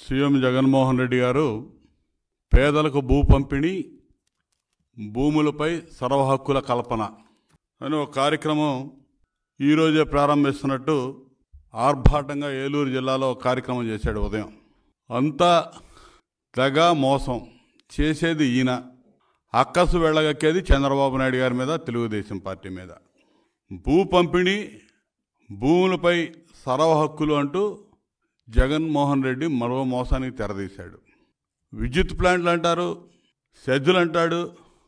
CM Jaganmohan Reddy గారు పేదలకు భూ పంపిణీ భూములపై సర్వ హక్కుల కల్పన అని ఒక కార్యక్రమం ఈరోజే ప్రారంభిస్తున్నట్టు ఆర్భాటంగా ఏలూరు జిల్లాలో ఒక కార్యక్రమం చేశాడు ఉదయం అంతా తెగ మోసం చేసేది ఈయన అక్కసు వెళ్ళగక్కేది చంద్రబాబు నాయుడు గారి మీద తెలుగుదేశం పార్టీ మీద భూ పంపిణీ భూములపై సర్వ హక్కులు అంటూ జగన్మోహన్ రెడ్డి మరో మోసానికి తెరదీశాడు విద్యుత్ ప్లాంట్లు అంటారు సెజ్జులు అంటాడు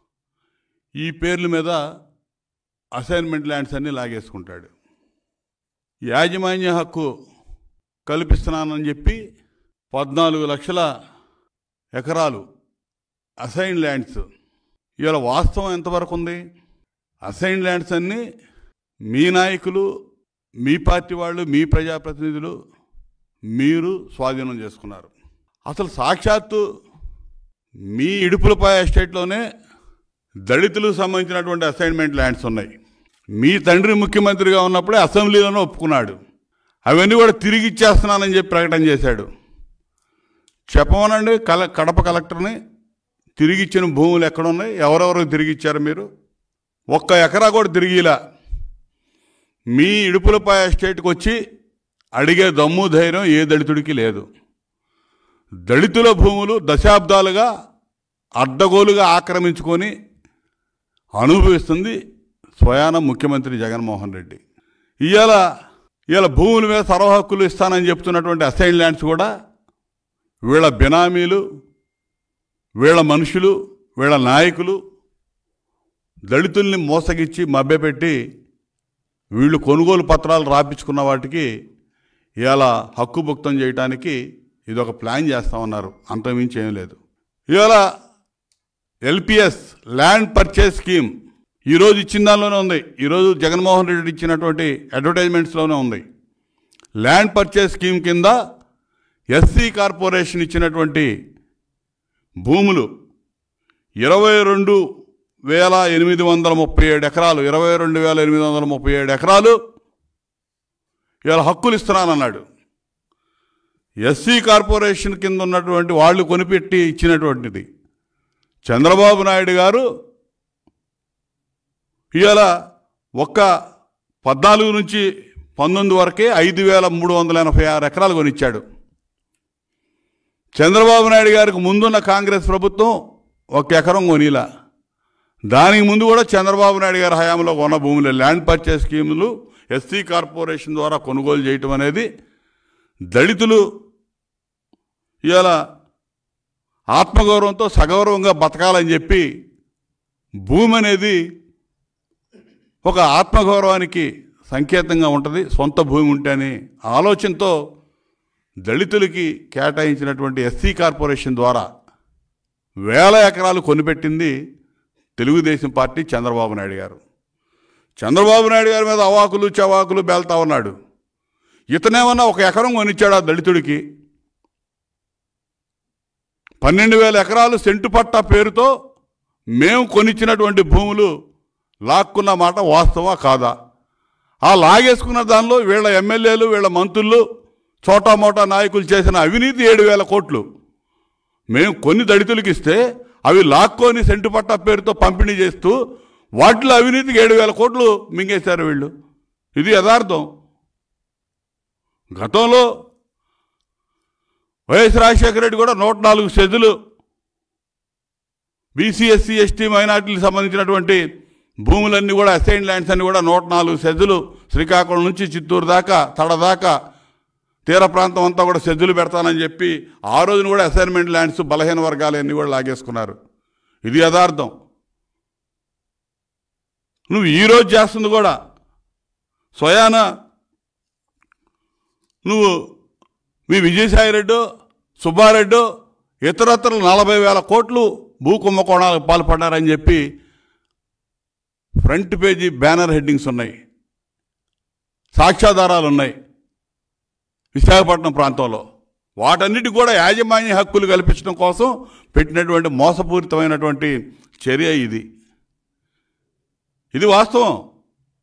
ఈ పేర్ల మీద అసైన్మెంట్ ల్యాండ్స్ అన్నీ లాగేసుకుంటాడు యాజమాన్య హక్కు కల్పిస్తున్నానని చెప్పి పద్నాలుగు లక్షల ఎకరాలు అసైన్ ల్యాండ్స్ ఇవాళ వాస్తవం ఎంతవరకు ఉంది అసైన్ ల్యాండ్స్ అన్నీ మీ నాయకులు మీ పార్టీ వాళ్ళు మీ ప్రజాప్రతినిధులు మీరు స్వాధీనం చేసుకున్నారు అసలు సాక్షాత్తు మీ ఇడుపులపై ఎస్టేట్లోనే దళితులకు సంబంధించినటువంటి అసైన్మెంట్ ల్యాండ్స్ ఉన్నాయి మీ తండ్రి ముఖ్యమంత్రిగా ఉన్నప్పుడే అసెంబ్లీలోనే ఒప్పుకున్నాడు అవన్నీ కూడా తిరిగి ఇచ్చేస్తున్నానని చెప్పి ప్రకటన చేశాడు చెప్పమనండి కల కడప కలెక్టర్ని తిరిగి ఇచ్చిన భూములు ఎక్కడున్నాయి ఎవరెవరికి తిరిగి ఇచ్చారు మీరు ఒక్క ఎకరా కూడా తిరిగిలా మీ ఇడుపులపై ఎస్టేట్కి వచ్చి అడిగే దమ్ము ధైర్యం ఏ దళితుడికి లేదు దళితుల భూములు దశాబ్దాలుగా అడ్డగోలుగా ఆక్రమించుకొని అనుభవిస్తుంది స్వయాన ముఖ్యమంత్రి జగన్మోహన్ రెడ్డి ఇవాళ ఇవాళ భూముల మీద సర్వ హక్కులు ఇస్తానని చెప్తున్నటువంటి అసైన్ ల్యాండ్స్ కూడా వీళ్ళ బినామీలు వీళ్ళ మనుషులు వీళ్ళ నాయకులు దళితుల్ని మోసగిచ్చి మభ్యపెట్టి వీళ్ళు కొనుగోలు పత్రాలు రాపించుకున్న వాటికి ఇవాళ హక్కుభుక్తం చేయడానికి ఇది ఒక ప్లాన్ చేస్తామన్నారు అంతమించి ఏం లేదు ఇవాళ ఎల్పిఎస్ ల్యాండ్ పర్చేస్ స్కీమ్ ఈరోజు ఇచ్చిన దానిలోనే ఉంది ఈరోజు జగన్మోహన్ రెడ్డి ఇచ్చినటువంటి అడ్వర్టైజ్మెంట్స్లోనే ఉంది ల్యాండ్ పర్చేస్ స్కీమ్ కింద ఎస్సీ కార్పొరేషన్ ఇచ్చినటువంటి భూములు ఇరవై రెండు వేల ఎనిమిది వందల ముప్పై ఏడు ఎకరాలు ఇరవై రెండు వేల ఎనిమిది వందల ముప్పై ఏడు ఎకరాలు ఇవాళ హక్కులు ఇస్తున్నానన్నాడు ఎస్సీ కార్పొరేషన్ కింద ఉన్నటువంటి వాళ్ళు కొనిపెట్టి ఇచ్చినటువంటిది చంద్రబాబు నాయుడు గారు ఇవాళ ఒక్క పద్నాలుగు నుంచి పంతొమ్మిది వరకే ఐదు వేల మూడు వందల ఎనభై ఆరు ఎకరాలు కొనిచ్చాడు చంద్రబాబు నాయుడు గారికి ముందున్న కాంగ్రెస్ ప్రభుత్వం ఒక ఎకరం కొనిలా దానికి ముందు కూడా చంద్రబాబు నాయుడు గారి హయాంలో కొన్న భూములు ల్యాండ్ పర్చేస్ స్కీములు ఎస్సీ కార్పొరేషన్ ద్వారా కొనుగోలు చేయటం అనేది దళితులు ఇవాళ ఆత్మగౌరవంతో సగౌరవంగా బతకాలని చెప్పి భూమి అనేది ఒక ఆత్మగౌరవానికి సంకేతంగా ఉంటుంది సొంత భూమి ఉంటేనే ఆలోచనతో దళితులకి కేటాయించినటువంటి ఎస్సీ కార్పొరేషన్ ద్వారా వేల ఎకరాలు కొనిపెట్టింది తెలుగుదేశం పార్టీ చంద్రబాబు నాయుడు గారు చంద్రబాబు నాయుడు గారి మీద అవాకులు చవాకులు బేల్తా ఉన్నాడు ఇతనేమన్నా ఒక ఎకరం కొనిచ్చాడు ఆ దళితుడికి పన్నెండు వేల ఎకరాలు సెంటు పట్టా పేరుతో మేము కొనిచ్చినటువంటి భూములు లాక్కున్న మాట వాస్తవా కాదా ఆ లాగేసుకున్న దానిలో వీళ్ళ ఎమ్మెల్యేలు వీళ్ళ మంత్రులు చోటా మోటా నాయకులు చేసిన అవినీతి ఏడు వేల కోట్లు మేము కొన్ని దళితులకు ఇస్తే అవి లాక్కొని సెంటు పట్టా పేరుతో పంపిణీ చేస్తూ వాటిలో అవినీతికి ఏడు వేల కోట్లు మింగేశారు వీళ్ళు ఇది యథార్థం గతంలో వైఎస్ రాజశేఖర రెడ్డి కూడా నూట నాలుగు సెజులు బీసీ ఎస్సీ ఎస్టీ మైనార్టీలకు సంబంధించినటువంటి భూములన్నీ కూడా అసైన్ ల్యాండ్స్ అన్ని కూడా నూట నాలుగు సెజులు శ్రీకాకుళం నుంచి చిత్తూరు దాకా తడ దాకా తీర ప్రాంతం అంతా కూడా సెజ్జులు పెడతానని చెప్పి ఆ రోజున కూడా అసైన్మెంట్ ల్యాండ్స్ బలహీన వర్గాలన్నీ కూడా లాగేసుకున్నారు ఇది యథార్థం నువ్వు ఈరోజు చేస్తుంది కూడా స్వయాన నువ్వు మీ విజయసాయిరెడ్డి సుబ్బారెడ్డి ఇతరత్ర నలభై వేల కోట్లు భూ కుంభకోణాలకు పాల్పడ్డారని చెప్పి ఫ్రంట్ పేజీ బ్యానర్ హెడ్డింగ్స్ ఉన్నాయి సాక్ష్యాధారాలు ఉన్నాయి విశాఖపట్నం ప్రాంతంలో వాటన్నిటి కూడా యాజమాన్య హక్కులు కల్పించడం కోసం పెట్టినటువంటి మోసపూరితమైనటువంటి చర్య ఇది ఇది వాస్తవం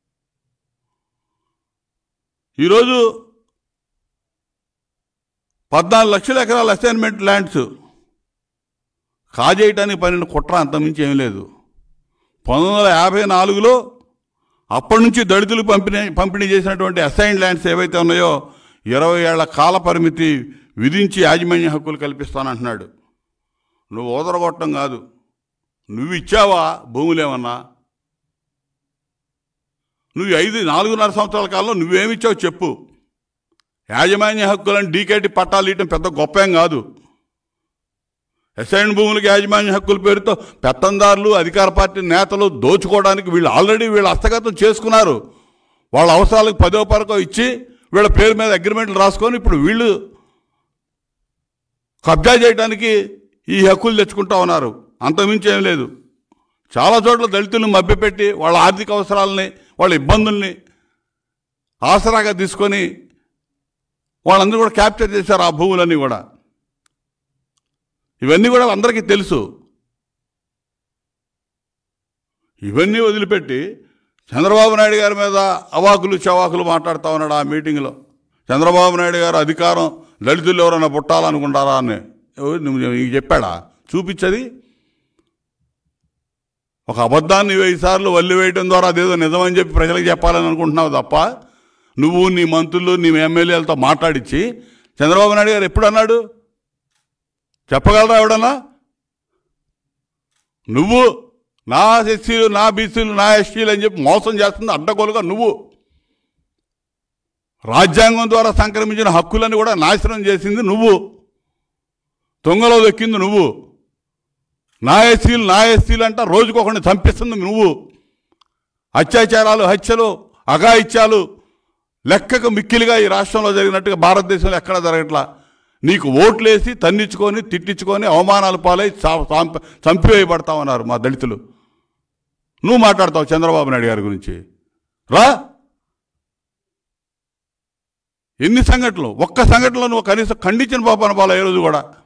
ఈరోజు పద్నాలుగు లక్షల ఎకరాల అసైన్మెంట్ ల్యాండ్స్ కాజేయటానికి పనిన కుట్ర అంతమించి ఏం లేదు పంతొమ్మిది వందల యాభై నాలుగులో అప్పటి నుంచి దళితులు పంపిణీ పంపిణీ చేసినటువంటి అసైన్ ల్యాండ్స్ ఏవైతే ఉన్నాయో ఇరవై ఏళ్ల కాల పరిమితి విధించి యాజమాన్య హక్కులు కల్పిస్తానంటున్నాడు నువ్వు ఓదరగొట్టడం కాదు నువ్వు ఇచ్చావా భూములేమన్నా నువ్వు ఐదు నాలుగున్నర సంవత్సరాల కాలంలో నువ్వేమిచ్చావు చెప్పు యాజమాన్య హక్కులను డీకేటి పట్టాలు ఇవ్వటం పెద్ద గొప్ప ఏం కాదు అసైన్ భూములకు యాజమాన్య హక్కుల పేరుతో పెత్తందారులు అధికార పార్టీ నేతలు దోచుకోవడానికి వీళ్ళు ఆల్రెడీ వీళ్ళు హస్తగతం చేసుకున్నారు వాళ్ళ అవసరాలకు పదో పరకో ఇచ్చి వీళ్ళ పేరు మీద అగ్రిమెంట్లు రాసుకొని ఇప్పుడు వీళ్ళు కబ్జా చేయడానికి ఈ హక్కులు తెచ్చుకుంటా ఉన్నారు అంతమించి ఏం లేదు చాలా చోట్ల దళితులను మభ్యపెట్టి వాళ్ళ ఆర్థిక అవసరాలని వాళ్ళ ఇబ్బందుల్ని ఆసరాగా తీసుకొని వాళ్ళందరూ కూడా క్యాప్చర్ చేశారు ఆ భూములన్నీ కూడా ఇవన్నీ కూడా అందరికీ తెలుసు ఇవన్నీ వదిలిపెట్టి చంద్రబాబు నాయుడు గారి మీద అవాకులు చవాకులు మాట్లాడుతూ ఉన్నాడు ఆ మీటింగ్లో చంద్రబాబు నాయుడు గారు అధికారం దళితులు ఎవరైనా పుట్టాలనుకుంటారా అని ఎవరు నువ్వు నీకు చెప్పాడా చూపించది ఒక అబద్ధాన్ని వెయ్యి సార్లు వల్లి వేయడం ద్వారా అదేదో నిజమని చెప్పి ప్రజలకు చెప్పాలని అనుకుంటున్నావు తప్ప నువ్వు నీ మంత్రులు నీ ఎమ్మెల్యేలతో మాట్లాడించి చంద్రబాబు నాయుడు గారు ఎప్పుడు అన్నాడు చెప్పగలరా ఎవడన్నా నువ్వు నా ఎస్సీలు నా బీసీలు నా ఎస్టీలు అని చెప్పి మోసం చేస్తుంది అడ్డగోలుగా నువ్వు రాజ్యాంగం ద్వారా సంక్రమించిన హక్కులను కూడా నాశనం చేసింది నువ్వు తొంగలో దొక్కింది నువ్వు నా ఎస్సీలు నా ఎస్సీలు అంట రోజుకొకరిని చంపిస్తుంది నువ్వు అత్యాచారాలు హత్యలు అఘాయిత్యాలు లెక్కకు మిక్కిలిగా ఈ రాష్ట్రంలో జరిగినట్టుగా భారతదేశంలో ఎక్కడ జరగట్లా నీకు ఓట్లేసి తన్నించుకొని తిట్టించుకొని అవమానాలు పాలై చా- చాంప- చంపివేయబడతామన్నారు మా దళితులు నువ్వు మాట్లాడతావు చంద్రబాబు నాయుడు గారి గురించి రా ఎన్ని సంఘటనలు ఒక్క సంఘటనలో నువ్వు కనీసం ఖండించిన పాపన బాల ఏ రోజు కూడా